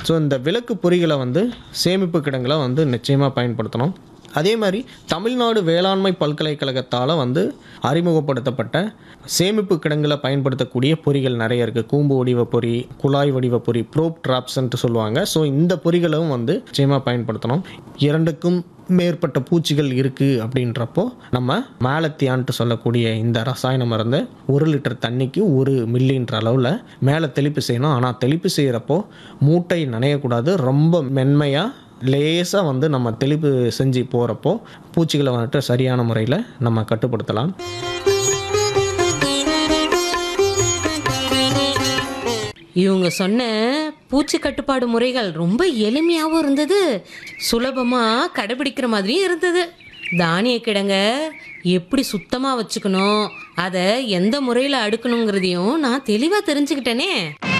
so இந்த விளக்கு பொறிகளை வந்து சேமிப்பு கிடங்களை வந்து நிச்சயமாக பயன்படுத்தணும் அதே மாதிரி தமிழ்நாடு வேளாண்மை பல்கலைக்கழகத்தால் வந்து அறிமுகப்படுத்தப்பட்ட சேமிப்பு கிடங்குல பயன்படுத்தக்கூடிய பொறிகள் நிறைய இருக்குது கூம்பு வடிவ பொறி குழாய் வடிவ பொறி ப்ரோப் ட்ராப்ஸ்ன்ட்டு சொல்லுவாங்க ஸோ இந்த பொறிகளும் வந்து நிச்சயமாக பயன்படுத்தணும் இரண்டுக்கும் மேற்பட்ட பூச்சிகள் இருக்குது அப்படின்றப்போ நம்ம மேலத்தியான்ட்டு சொல்லக்கூடிய இந்த ரசாயன மருந்தை ஒரு லிட்டர் தண்ணிக்கு ஒரு மில்லின்ற அளவில் மேலே தெளிப்பு செய்யணும் ஆனால் தெளிப்பு செய்கிறப்போ மூட்டை நனையக்கூடாது ரொம்ப மென்மையாக லேசாக வந்து நம்ம தெளிப்பு செஞ்சு போகிறப்போ பூச்சிகளை வந்துட்டு சரியான முறையில் நம்ம கட்டுப்படுத்தலாம் இவங்க சொன்ன பூச்சி கட்டுப்பாடு முறைகள் ரொம்ப எளிமையாகவும் இருந்தது சுலபமாக கடைபிடிக்கிற மாதிரியும் இருந்தது தானிய கிடங்க எப்படி சுத்தமாக வச்சுக்கணும் அதை எந்த முறையில் அடுக்கணுங்கிறதையும் நான் தெளிவாக தெரிஞ்சுக்கிட்டேனே